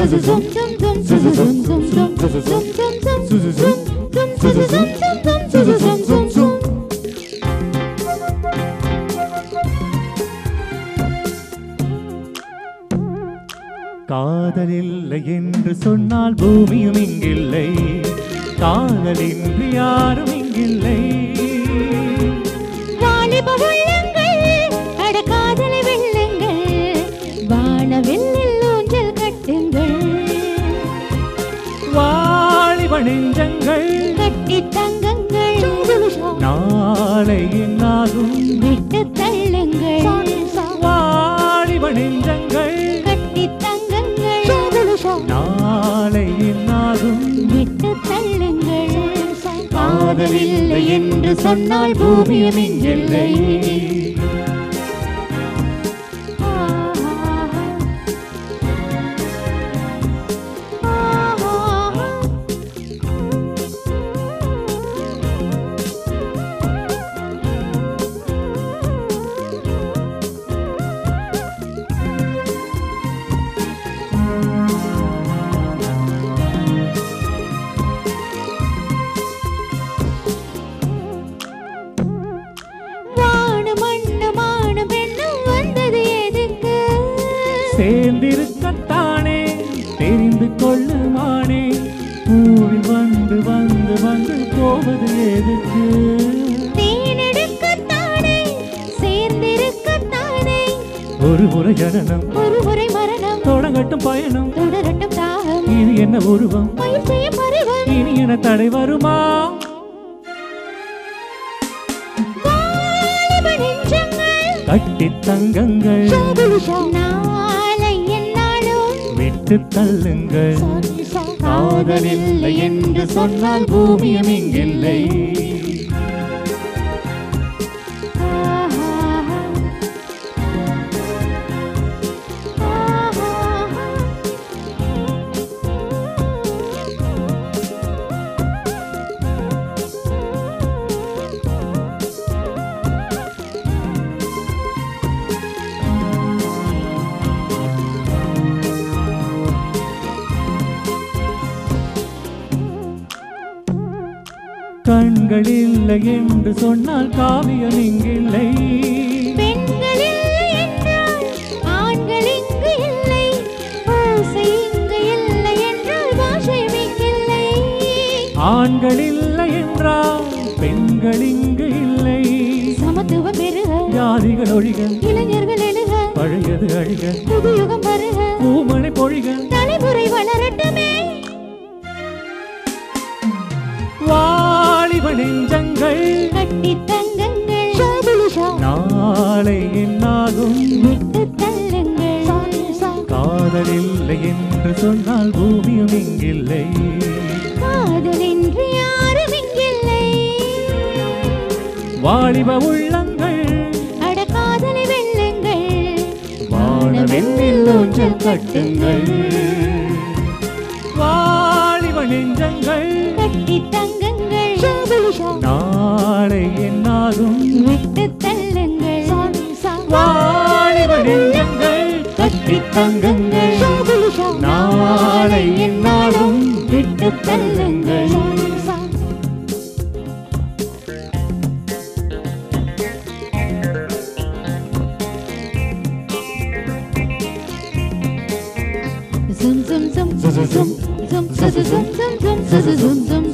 காதல் இல்லை என்று சொன்னால் பூமியும் இங்கில்லை காதலின்றி யாரும் இங்கில்லை வாலிப உள்ளங்கள் அட காதலை வெல்லுங்கள் வானவெல்லில் ஊஞ்சல் கட்டுங்கள் வாலிப நெஞ்சங்கள் கட்டி தங்கங்கள் நாளை என்னாகும் விட்டு தள்ளுங்கள் வாலிப நெஞ்சங்கள் கட்டி தங்கங்கள் நாளை என்னாகும் விட்டு தள்ளுங்கள் காதலில்லை என்று சொன்னால் பூமியும் இங்கில்லை வானு மண்ணு மானு பெண்ணும் வந்தது எதுக்கு சேர்ந்திருக்கத்தானே தெரிந்து கொள்ளுமானே பூவில் வந்து வந்து வந்து போவது எதுக்கு தேனெடுக்கத்தானே சேர்ந்திருக்கத்தானே ஒரு முறை ஜனனம் ஒரு முறை மரணம் தொடங்கட்டும் பயணம் தொடரட்டும் தாகம் இனி என்ன உருவம் பயிர் செய்யும் பருவம் இனி என தடை வருமா வாலிப நெஞ்சங்கள் கட்டி தங்கங்கள் நாளை என்னாலும் விட்டு தள்ளுங்கள் காதலில்லை என்று சொன்னால் பூமியும் இங்கில்லை கண்கள் இல்லை என்று சொன்னால் காவியம் இங்கில்லை பெண்கள் இல்லை என்றால் ஆண்கள் இங்கு இல்லை ஓசை இங்கு இல்லை என்றால் பாஷை மிக்கில்லை ஆண்கள் இல்லை என்றால் பெண்கள் இங்கு இல்லை சமத்துவம் பெருக ஜாதிகள் ஒழிக இளைஞர்கள் எழுக பழையது அழிக புது யுகம் வருக பூமழை பொழிக தலைமுறை வளரட்டுமே வாலிப நெஞ்சங்கள் கட்டி தங்கங்கள் நாளை என்னாகும் விட்டு தள்ளுங்கள் காதலில்லை என்று சொன்னால் பூமியும் இங்கில்லை காதலின்றி யாரும் இங்கில்லை வாலிப உள்ளங்கள் அட காதலை வெல்லுங்கள் வானவெண்ணில் ஊஞ்சல் கட்டுங்கள் வாலிப நெஞ்சங்கள் கட்டி தங்கங்கள் நாளை என்னாகும் விட்டு தள்ளுங்கள் வாலிப நெஞ்சங்கள் கட்டி தங்கங்கள் நாளை என்னாலும் விட்டு தள்ளுங்கள் Zum zum zum zum zum zum zum zum zum zum zum zum zum